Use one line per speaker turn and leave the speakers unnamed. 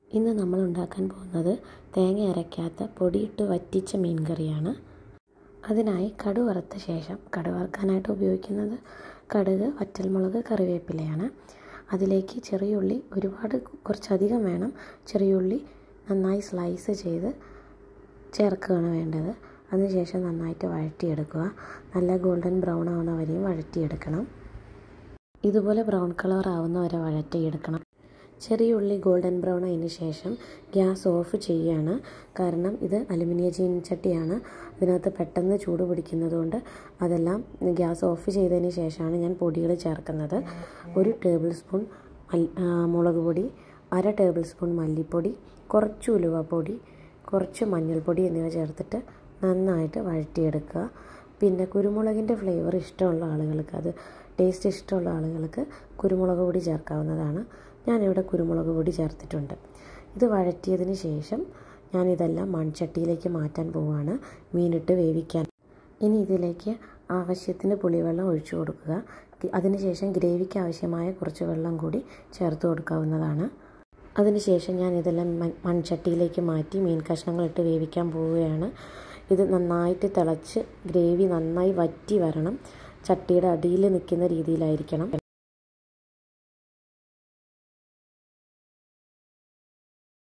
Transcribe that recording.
ഇന്ന് നമ്മൾ ഉണ്ടാക്കാൻ പോകുന്നത് തേങ്ങ അരയ്ക്കാത്ത പൊടിയിട്ട് വറ്റിച്ച മീൻ കറിയാണ് അതിനായി കടു വറുത്ത ശേഷം കടു വറുക്കാനായിട്ട് ഉപയോഗിക്കുന്നത് കടുക് വറ്റൽമുളക് കറിവേപ്പിലയാണ് അതിലേക്ക് ചെറിയുള്ളി ഒരുപാട് കുറച്ചധികം വേണം ചെറിയുള്ളി നന്നായി സ്ലൈസ് ചെയ്ത് ചേർക്കുകയാണ് വേണ്ടത് അതിനുശേഷം നന്നായിട്ട് വഴറ്റിയെടുക്കുക നല്ല ഗോൾഡൻ ബ്രൗൺ ആവുന്ന വരെയും വഴറ്റിയെടുക്കണം ഇതുപോലെ ബ്രൗൺ കളർ ആവുന്ന വരെ വഴറ്റിയെടുക്കണം ചെറിയ ഉള്ളി ഗോൾഡൻ ബ്രൗൺ ആയതിന് ശേഷം ഗ്യാസ് ഓഫ് ചെയ്യുകയാണ് കാരണം ഇത് അലുമിനിയം ചീനിച്ചട്ടിയാണ് ഇതിനകത്ത് പെട്ടെന്ന് ചൂട് പിടിക്കുന്നതുകൊണ്ട് അതെല്ലാം ഗ്യാസ് ഓഫ് ചെയ്തതിന് ശേഷമാണ് ഞാൻ പൊടികൾ ചേർക്കുന്നത് ഒരു ടേബിൾ സ്പൂൺ മുളക് പൊടി അര ടേബിൾ സ്പൂൺ മല്ലിപ്പൊടി കുറച്ച് ഉലുവപ്പൊടി കുറച്ച് മഞ്ഞൾപ്പൊടി എന്നിവ ചേർത്തിട്ട് നന്നായിട്ട് വഴറ്റിയെടുക്കുക പിന്നെ കുരുമുളകിൻ്റെ ഫ്ലേവർ ഇഷ്ടമുള്ള ആളുകൾക്ക് അത് ടേസ്റ്റ് ഇഷ്ടമുള്ള ആളുകൾക്ക് കുരുമുളക് പൊടി ചേർക്കാവുന്നതാണ് ഞാനിവിടെ കുരുമുളക് പൊടി ചേർത്തിട്ടുണ്ട് ഇത് വഴറ്റിയതിന് ശേഷം ഞാനിതെല്ലാം മൺചട്ടിയിലേക്ക് മാറ്റാൻ പോവുകയാണ് മീനിട്ട് വേവിക്കാൻ ഇനി ഇതിലേക്ക് ആവശ്യത്തിന് പുളിവെള്ളം ഒഴിച്ചു കൊടുക്കുക അതിനുശേഷം ഗ്രേവിക്ക് ആവശ്യമായ കുറച്ച് വെള്ളം കൂടി ചേർത്ത് കൊടുക്കാവുന്നതാണ് അതിനുശേഷം ഞാൻ ഇതെല്ലാം മൺചട്ടിയിലേക്ക് മാറ്റി മീൻ കഷ്ണങ്ങളിട്ട് വേവിക്കാൻ പോവുകയാണ് ഇത് നന്നായിട്ട് തിളച്ച് ഗ്രേവി നന്നായി വറ്റി വരണം ചട്ടിയുടെ അടിയിൽ നിൽക്കുന്ന രീതിയിലായിരിക്കണം